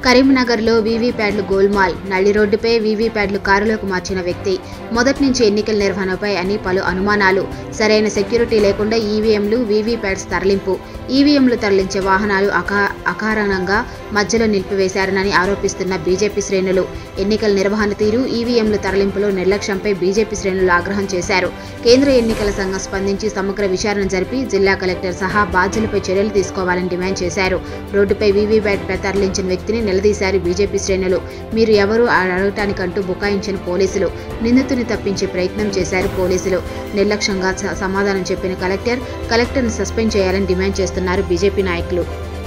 కరీంనగర్లో వీవీప్యాడ్లు గోల్మాల్ నల్లి రోడ్డుపై వీవీప్యాడ్లు కారులోకి మార్చిన వ్యక్తి మొదటి నుంచి ఎన్నికల నిర్వహణపై అని పలు అనుమానాలు సరైన సెక్యూరిటీ లేకుండా ఈవీఎంలు వీవీప్యాడ్స్ తరలింపు ఈవీఎంలు తరలించే వాహనాలు అకా అకారణంగా మధ్యలో నిలిపివేశారని ఆరోపిస్తున్న బీజేపీ శ్రేణులు ఎన్నికల నిర్వహణ తీరు ఈవీఎంలు తరలింపులో నిర్లక్ష్యంపై బీజేపీ శ్రేణులు ఆగ్రహం చేశారు కేంద్ర ఎన్నికల సంఘం స్పందించి సమగ్ర విచారణ జరిపి జిల్లా కలెక్టర్ సహా బాధ్యులపై చర్యలు తీసుకోవాలని డిమాండ్ చేశారు రోడ్డుపై వీవీప్యాట్ తరలించిన వ్యక్తిని నిలదీశారు బీజేపీ శ్రేణులు మీరు ఎవరు అడగటానికంటూ బుకాయించిన పోలీసులు నిందితుని తప్పించే ప్రయత్నం చేశారు పోలీసులు నిర్లక్ష్యంగా స- సమాధానం చెప్పిన కలెక్టర్ కలెక్టర్ను సస్పెండ్ చేయాలని డిమాండ్ చేస్తున్నారు బీజేపీ నాయకులు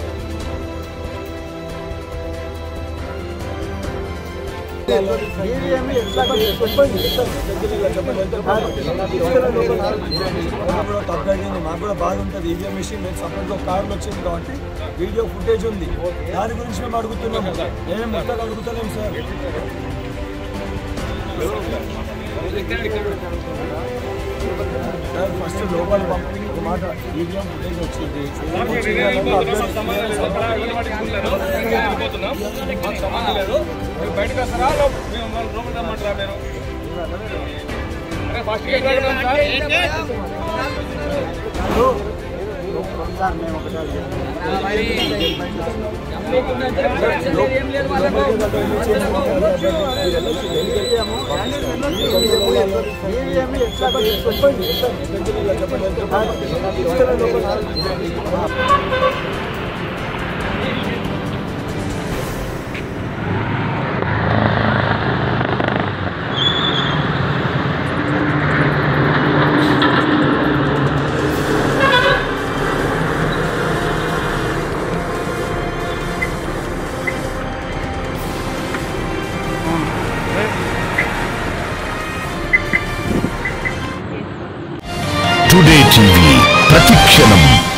కూడా తగ్గడింది మాకు కూడా బాధ ఉంటుంది ఈవీఎం మిషన్ మేము సపరేట్గా ఒక కార్లు వచ్చింది కాబట్టి వీడియో ఫుటేజ్ ఉంది దాని గురించి మేము అడుగుతున్నాము మేము మొత్తం అడుగుతలేము సార్ సార్ ఫస్ట్ లోపల పంపిణీ ఒక మాట ఈవీఎం ఫుటేజ్ వచ్చింది బయటకు వస్తారా లో- మేము మన లోపల రమ్మంటారా మీరు అరే ఫస్ట్ గేట్ దగ్గర ఉన్నాం సార్. టుడే టీవీ ప్రతిక్షణం